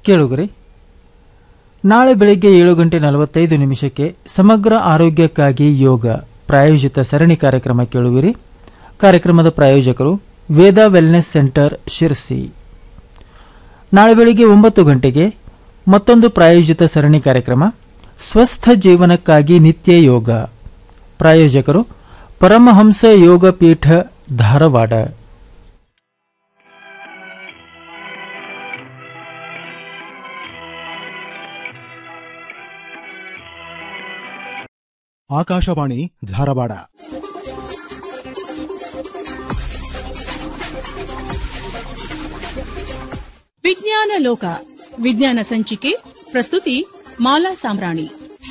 ಕೇಳುಗರೆ ನಾಳೆ ಬೆಳಿಗ್ಗೆ ಏಳು ಗಂಟೆ ನಲವತ್ತೈದು ನಿಮಿಷಕ್ಕೆ ಸಮಗ್ರ ಆರೋಗ್ಯಕ್ಕಾಗಿ ಯೋಗ ಪ್ರಾಯೋಜಿತ ಸರಣಿ ಕಾರ್ಯಕ್ರಮ ಕೇಳುವಿರಿ ಕಾರ್ಯಕ್ರಮದ ಪ್ರಾಯೋಜಕರು ವೇದ ವೆಲ್ನೆಸ್ ಸೆಂಟರ್ ಶಿರ್ಸಿ ನಾಳೆ ಬೆಳಿಗ್ಗೆ ಒಂಬತ್ತು ಗಂಟೆಗೆ ಮತ್ತೊಂದು ಪ್ರಾಯೋಜಿತ ಸರಣಿ ಕಾರ್ಯಕ್ರಮ ಸ್ವಸ್ಥ ಜೀವನಕ್ಕಾಗಿ ನಿತ್ಯ ಯೋಗ ಪ್ರಾಯೋಜಕರು ಪರಮಹಂಸ ಯೋಗ ಪೀಠ ಧಾರವಾಡ ಆಕಾಶವಾಣಿ ಧಾರವಾಡ ವಿಜ್ಞಾನ ಲೋಕ ವಿಜ್ಞಾನ ಸಂಚಿಕೆ ಪ್ರಸ್ತುತಿ ಮಾಲಾ ಸಾಮ್ರಾಣಿ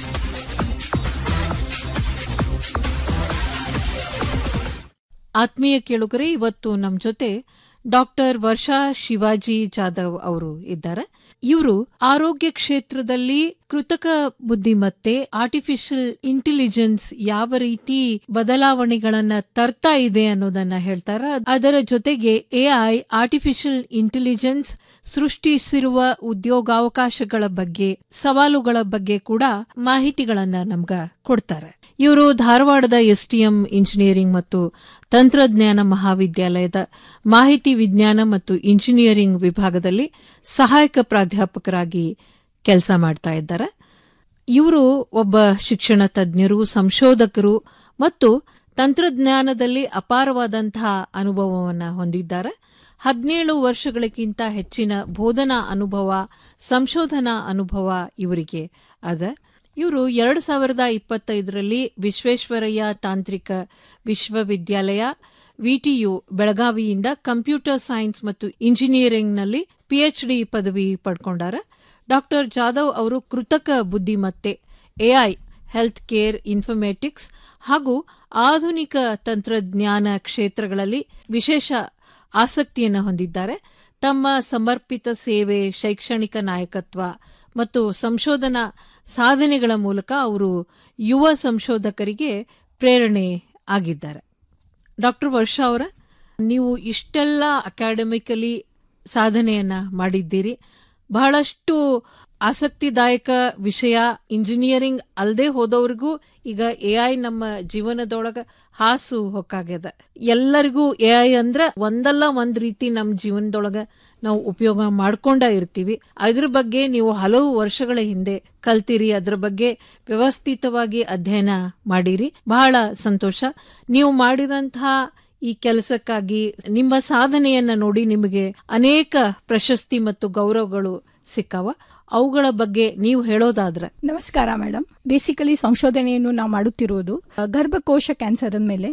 ಆತ್ಮೀಯ ಕೇಳುಗರೆ ಇವತ್ತು ನಮ್ಮ ಜೊತೆ ಡಾಕ್ಟರ್ ವರ್ಷಾ ಶಿವಾಜಿ ಜಾಧವ್ ಅವರು ಇದ್ದಾರೆ ಇವರು ಆರೋಗ್ಯ ಕ್ಷೇತ್ರದಲ್ಲಿ ಕೃತಕ ಬುದ್ಧಿಮತ್ತೆ ಆರ್ಟಿಫಿಷಿಯಲ್ ಇಂಟೆಲಿಜೆನ್ಸ್ ಯಾವ ರೀತಿ ಬದಲಾವಣೆಗಳನ್ನ ತರ್ತಾ ಇದೆ ಅನ್ನೋದನ್ನ ಹೇಳ್ತಾರ ಅದರ ಜೊತೆಗೆ ಎಐ ಆರ್ಟಿಫಿಷಿಯಲ್ ಇಂಟೆಲಿಜೆನ್ಸ್ ಸೃಷ್ಟಿಸಿರುವ ಉದ್ಯೋಗಾವಕಾಶಗಳ ಬಗ್ಗೆ ಸವಾಲುಗಳ ಬಗ್ಗೆ ಕೂಡ ಮಾಹಿತಿಗಳನ್ನ ನಮ್ಗ ಕೊಡ್ತಾರೆ ಇವರು ಧಾರವಾಡದ ಎಸ್ಟಿಎಂ ಇಂಜಿನಿಯರಿಂಗ್ ಮತ್ತು ತಂತ್ರಜ್ಞಾನ ಮಹಾವಿದ್ಯಾಲಯದ ಮಾಹಿತಿ ವಿಜ್ಞಾನ ಮತ್ತು ಇಂಜಿನಿಯರಿಂಗ್ ವಿಭಾಗದಲ್ಲಿ ಸಹಾಯಕ ಪ್ರಾಧ್ಯಾಪಕರಾಗಿ ಕೆಲಸ ಮಾಡ್ತಾ ಇದ್ದಾರೆ ಇವರು ಒಬ್ಬ ಶಿಕ್ಷಣ ತಜ್ಞರು ಸಂಶೋಧಕರು ಮತ್ತು ತಂತ್ರಜ್ಞಾನದಲ್ಲಿ ಅಪಾರವಾದಂತಹ ಅನುಭವವನ್ನು ಹೊಂದಿದ್ದಾರೆ ಹದಿನೇಳು ವರ್ಷಗಳಿಗಿಂತ ಹೆಚ್ಚಿನ ಬೋಧನಾ ಅನುಭವ ಸಂಶೋಧನಾ ಅನುಭವ ಇವರಿಗೆ ಅದ ಇವರು ಎರಡು ಸಾವಿರದ ಇಪ್ಪತ್ತೈದರಲ್ಲಿ ವಿಶ್ವೇಶ್ವರಯ್ಯ ತಾಂತ್ರಿಕ ವಿಶ್ವವಿದ್ಯಾಲಯ ವಿಟಿಯು ಬೆಳಗಾವಿಯಿಂದ ಕಂಪ್ಯೂಟರ್ ಸೈನ್ಸ್ ಮತ್ತು ಇಂಜಿನಿಯರಿಂಗ್ನಲ್ಲಿ ಪಿಎಚ್ಡಿ ಪದವಿ ಪಡ್ಕೊಂಡಾರ ಡಾಕ್ಟರ್ ಜಾಧವ್ ಅವರು ಕೃತಕ ಬುದ್ಧಿಮತ್ತೆ ಎಐ ಹೆಲ್ತ್ ಕೇರ್ ಇನ್ಫರ್ಮೇಟಿಕ್ಸ್ ಹಾಗೂ ಆಧುನಿಕ ತಂತ್ರಜ್ಞಾನ ಕ್ಷೇತ್ರಗಳಲ್ಲಿ ವಿಶೇಷ ಆಸಕ್ತಿಯನ್ನು ಹೊಂದಿದ್ದಾರೆ ತಮ್ಮ ಸಮರ್ಪಿತ ಸೇವೆ ಶೈಕ್ಷಣಿಕ ನಾಯಕತ್ವ ಮತ್ತು ಸಂಶೋಧನಾ ಸಾಧನೆಗಳ ಮೂಲಕ ಅವರು ಯುವ ಸಂಶೋಧಕರಿಗೆ ಪ್ರೇರಣೆ ಆಗಿದ್ದಾರೆ ಡಾಕ್ಟರ್ ವರ್ಷಾ ಅವರ ನೀವು ಇಷ್ಟೆಲ್ಲ ಅಕಾಡೆಮಿಕಲಿ ಸಾಧನೆಯನ್ನ ಮಾಡಿದ್ದೀರಿ ಬಹಳಷ್ಟು ಆಸಕ್ತಿದಾಯಕ ವಿಷಯ ಇಂಜಿನಿಯರಿಂಗ್ ಅಲ್ಲದೆ ಹೋದವ್ರಿಗೂ ಈಗ ಎಐ ನಮ್ಮ ಜೀವನದೊಳಗ ಹಾಸು ಹೊಕ್ಕಾಗ್ಯದ ಎಲ್ಲರಿಗೂ ಎಐ ಅಂದ್ರೆ ಒಂದಲ್ಲ ಒಂದ್ ರೀತಿ ನಮ್ಮ ಜೀವನದೊಳಗ ನಾವು ಉಪಯೋಗ ಮಾಡ್ಕೊಂಡ ಇರ್ತೀವಿ ಅದ್ರ ಬಗ್ಗೆ ನೀವು ಹಲವು ವರ್ಷಗಳ ಹಿಂದೆ ಕಲ್ತಿರಿ ಅದ್ರ ಬಗ್ಗೆ ವ್ಯವಸ್ಥಿತವಾಗಿ ಅಧ್ಯಯನ ಮಾಡಿರಿ ಬಹಳ ಸಂತೋಷ ನೀವು ಮಾಡಿದಂತಹ ಈ ಕೆಲಸಕ್ಕಾಗಿ ನಿಮ್ಮ ಸಾಧನೆಯನ್ನ ನೋಡಿ ನಿಮಗೆ ಅನೇಕ ಪ್ರಶಸ್ತಿ ಮತ್ತು ಗೌರವಗಳು ಸಿಕ್ಕವ ಅವುಗಳ ಬಗ್ಗೆ ನೀವು ಹೇಳೋದಾದ್ರೆ ನಮಸ್ಕಾರ ಮೇಡಮ್ ಬೇಸಿಕಲಿ ಸಂಶೋಧನೆಯನ್ನು ನಾವು ಮಾಡುತ್ತಿರುವುದು ಗರ್ಭಕೋಶ ಕ್ಯಾನ್ಸರ್ ಮೇಲೆ